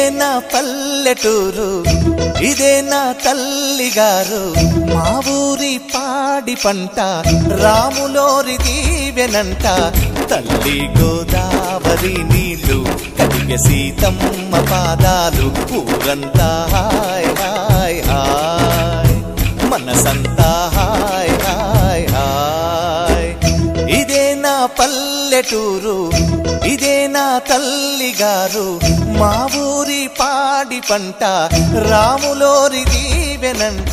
నా పల్లెటూరు ఇదే నా తల్లి గారు మా ఊరి పాడి పంట రాములోరి దీవెనంట తల్లి గోదావరి నీళ్ళు కడిగ సీతమ్మ పాదాలు ఊరంతా హాయ్ హాయ్ హాయ్ మనసంతా హాయ్ హాయ్ హాయ్ ఇదే నా పల్లెటూరు ఇదే నా తల్లి గారు మా ఊరి పాడి పంట రాములోరి దీవెనంట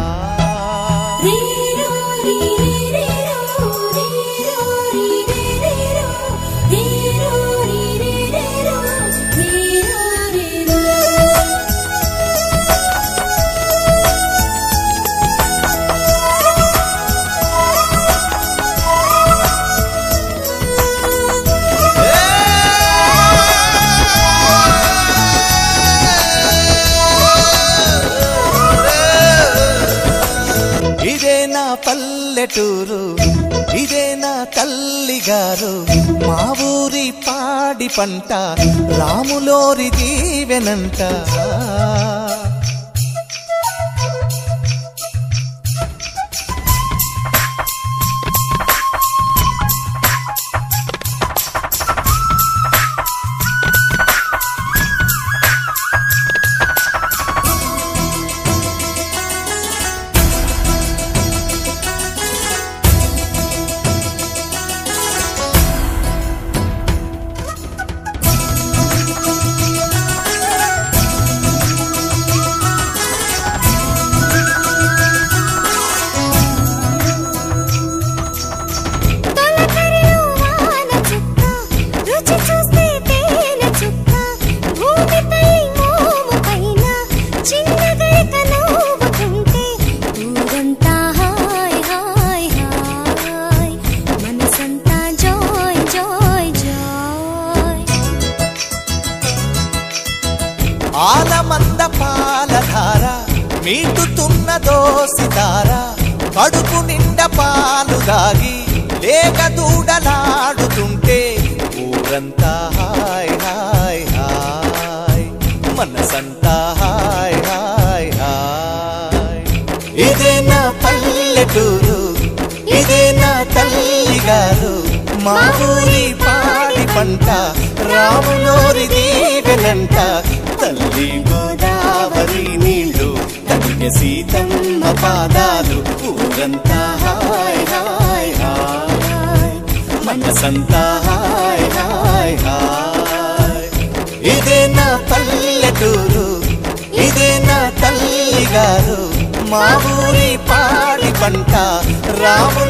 రీరో రీరేరో రీరో రీరేరో రీరో రీరేరో రీరో రీరో ఇదే నా పల్లెటూరు ఇదే నా తల్లి గారు మా ఊరి పాడి పంట రాములోరి దీవెనంట తొలకరిలో వాన చుక్క రుచి చూస్తే తేనె చుక్క భూమి తల్లి మోము పైన చిన్న గడక నవ్వుతుంటే ఊరంతా హాయ్ హాయ్ హాయ్ మనసంతా జాయ్ జాయ్ జాయ్ ఆలమంద పాలధార మీటుతున్న దోసిదార కడుపు నిండా పాలు దాగి లేక దూడలాడుతుంటే ఊరంతా హాయ్ హాయ్ హాయ్ మనసంతా హాయ్ హాయ్ హాయ్ ఇదే నా పల్లెటూరు ఇదే నా తల్లి గారు మా ఊరి పాడి పంట రాములోరి దీవెనంట తల్లి గోదావరి నీళ్ళు తల్లి సీతమ్మ పాదాలు ఊరంతా హాయ్ హాయ్ హాయ్ మనసంతా హాయ్ హాయ్ హాయ్ ఇదే నా పల్లెటూరు ఇదే నా తల్లి గారు మా ఊరి పాడి పంట రాము